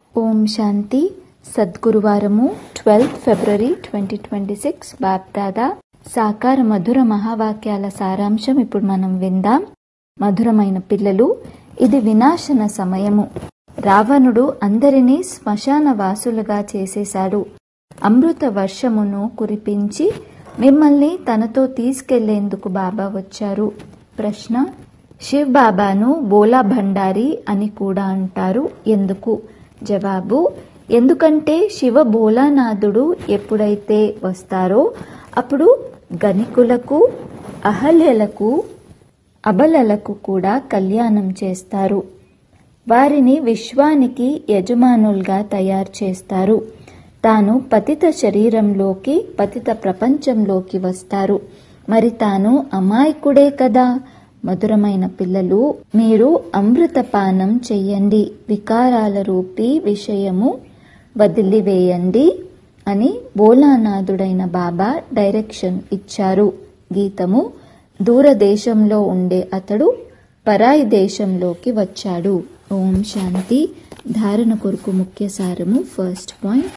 ఓం శాంతి సద్గురువారము twelfth February twenty twenty six Bapdada సాకార మధుర మహావాక్యాల సారాంశం ఇప్పుడు మనం విందాం మధురమైన పిల్లలు ఇది వినాశన సమయము రావణుడు అందరినీ శ్మశాన వాసులుగా చేసేశాడు అమృత వర్షమును కురిపించి మిమ్మల్ని తనతో తీసుకెళ్లేందుకు బాబా వచ్చారు ప్రశ్న శివ్ బాబాను బోలా భండారి అని కూడా అంటారు ఎందుకు జవాబు ఎందుకంటే శివ బోలానాథుడు ఎప్పుడైతే వస్తారో అప్పుడు గణికులకు అహల్యలకు అబలలకు కూడా కళ్యాణం చేస్తారు వారిని విశ్వానికి యజమానులుగా తయారు చేస్తారు తాను పతిత శరీరంలోకి పతిత ప్రపంచంలోకి వస్తారు మరి తాను అమాయకుడే కదా మధురమైన పిల్లలు మీరు అమృతపానం చెయ్యండి వికారాల రూపీ విషయము వదిలివేయండి అని బోలానాథుడైన బాబా డైరెక్షన్ ఇచ్చారు గీతము దూరదేశంలో ఉండే అతడు పరాయి దేశంలోకి వచ్చాడు ఓం శాంతి ధారణ కొరకు ముఖ్య సారము ఫస్ట్ పాయింట్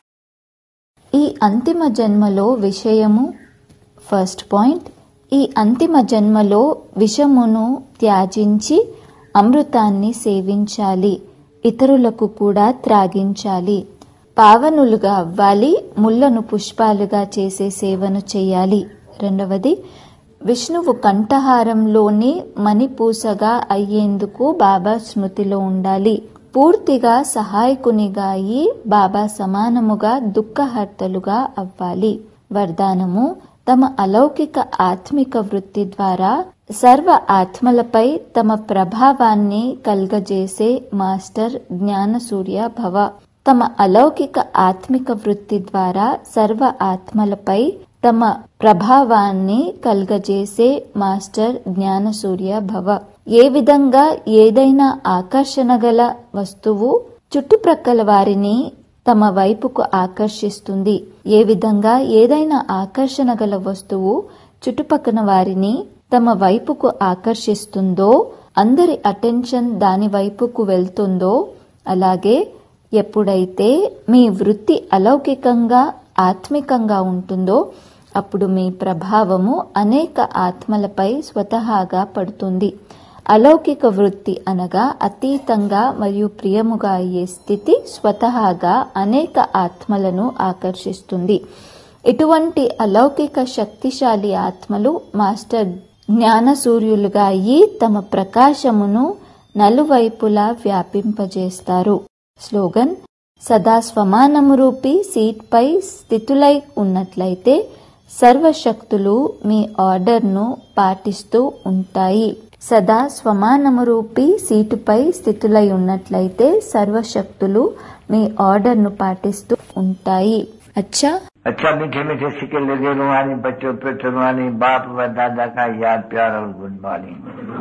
ఈ అంతిమ జన్మలో విషయము ఫస్ట్ పాయింట్ ఈ అంతిమ జన్మలో విషమును త్యాజించి అమృతాన్ని సేవించాలి ఇతరులకు కూడా త్రాగించాలి పావనులుగా అవ్వాలి ముళ్లను పుష్పాలుగా చేసే సేవను చేయాలి రెండవది విష్ణువు కంఠహారంలోని మణిపూసగా అయ్యేందుకు బాబా స్మృతిలో ఉండాలి పూర్తిగా సహాయకునిగా అయి బాబా సమానముగా దుఃఖహర్తలుగా అవ్వాలి వరదానము తమ అలౌకిక ఆత్మిక వృత్తి ద్వారా సర్వ ఆత్మలపై తమ ప్రభావాన్ని కల్గజేసే మాస్టర్ జ్ఞాన సూర్య భవ తమ అలౌకిక ఆత్మిక వృత్తి ద్వారా సర్వ ఆత్మలపై తమ ప్రభావాన్ని కల్గజేసే మాస్టర్ జ్ఞాన సూర్య భవ ఏ విధంగా ఏదైనా ఆకర్షణ గల వస్తువు చుట్టుప్రక్కల వారిని తమ వైపుకు ఆకర్షిస్తుంది ఏ విధంగా ఏదైనా ఆకర్షణ గల వస్తువు చుట్టుపక్కన వారిని తమ వైపుకు ఆకర్షిస్తుందో అందరి అటెన్షన్ దాని వైపుకు వెళ్తుందో అలాగే ఎప్పుడైతే మీ వృత్తి అలౌకికంగా ఆత్మికంగా ఉంటుందో అప్పుడు మీ ప్రభావము అనేక ఆత్మలపై స్వతహాగా పడుతుంది అలౌకిక వృత్తి అనగా అతీతంగా మరియు ప్రియముగా అయ్యే స్థితి స్వతహాగా అనేక ఆత్మలను ఆకర్షిస్తుంది ఇటువంటి అలౌకిక శక్తిశాలి ఆత్మలు మాస్టర్ జ్ఞాన సూర్యులుగా అయ్యి తమ ప్రకాశమును నలువైపులా వ్యాపింపజేస్తారు స్లోగన్ సదా స్వమానము రూపీ సీట్పై స్థితులై ఉన్నట్లయితే సర్వశక్తులు మీ ఆర్డర్ను పాటిస్తూ ఉంటాయి సదా స్వమానము రూపీ సీటుపై స్థితులై ఉన్నట్లయితే సర్వశక్తులు మీ ఆర్డర్ను పాటిస్తూ ఉంటాయి అచ్చా अच्छा मीठे मीठे सिक्के लगे रुहानी बच्चों पे रुहानी बाप व दादा का याद प्यार और गुड मॉर्निंग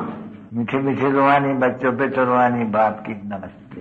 मीठे मीठे रुहानी बच्चों पे रुहानी बाप की नमस्ते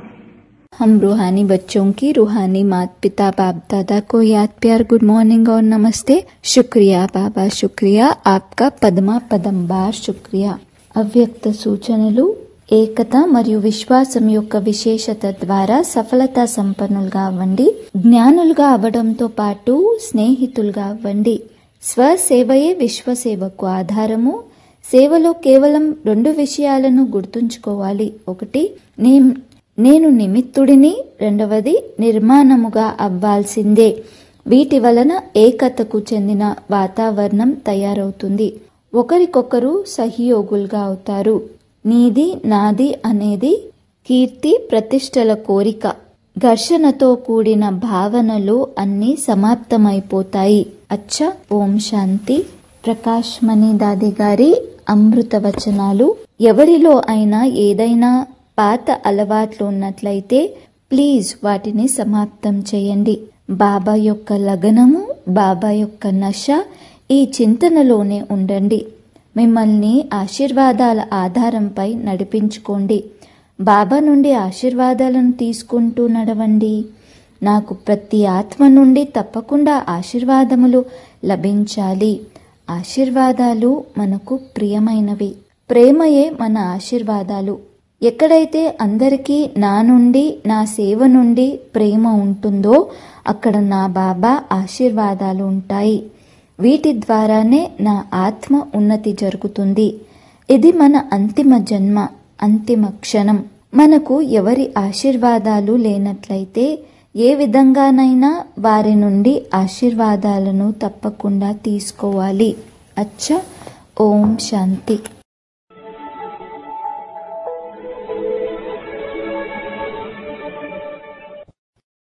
हम रूहानी बच्चों की रूहानी माता पिता बाप दादा को याद प्यार गुड मॉर्निंग और नमस्ते शुक्रिया बाबा शुक्रिया आपका పదమా పదం బార్ శుక్రియా అవ్యక్త సూచనలు ఏకత మరియు విశ్వాసం యొక్క విశేషత ద్వారా సఫలత సంపన్నులుగా అవ్వండి జ్ఞానులుగా అవ్వడంతో పాటు స్నేహితులుగా అవ్వండి స్వసేవయే విశ్వసేవకు ఆధారము సేవలో కేవలం రెండు విషయాలను గుర్తుంచుకోవాలి ఒకటి నే- నేను నిమిత్తుడిని రెండవది నిర్మాణముగా అవ్వాల్సిందే వీటి వలన ఏకతకు చెందిన వాతావరణం తయారవుతుంది ఒకరికొకరు సహయోగులుగా అవుతారు నీది నాది అనేది కీర్తి ప్రతిష్టల కోరిక ఘర్షణతో కూడిన భావనలు అన్నీ సమాప్తమైపోతాయి అచ్చ ఓం శాంతి ప్రకాష్ మణి దాది గారి అమృత వచనాలు ఎవరిలో అయినా ఏదైనా పాత అలవాట్లు ఉన్నట్లయితే ప్లీజ్ వాటిని సమాప్తం చేయండి బాబా యొక్క లగనము బాబా యొక్క నశ ఈ చింతనలోనే ఉండండి మిమ్మల్ని ఆశీర్వాదాల ఆధారంపై నడిపించుకోండి బాబా నుండి ఆశీర్వాదాలను తీసుకుంటూ నడవండి నాకు ప్రతి ఆత్మ నుండి తప్పకుండా ఆశీర్వాదములు లభించాలి ఆశీర్వాదాలు మనకు ప్రియమైనవి ప్రేమయే మన ఆశీర్వాదాలు ఎక్కడైతే అందరికీ నా నుండి నా సేవ నుండి ప్రేమ ఉంటుందో అక్కడ నా బాబా ఆశీర్వాదాలు ఉంటాయి వీటి ద్వారానే నా ఆత్మ ఉన్నతి జరుగుతుంది ఇది మన అంతిమ జన్మ అంతిమ క్షణం మనకు ఎవరి ఆశీర్వాదాలు లేనట్లయితే ఏ విధంగానైనా వారి నుండి ఆశీర్వాదాలను తప్పకుండా తీసుకోవాలి అచ్చా ఓం శాంతి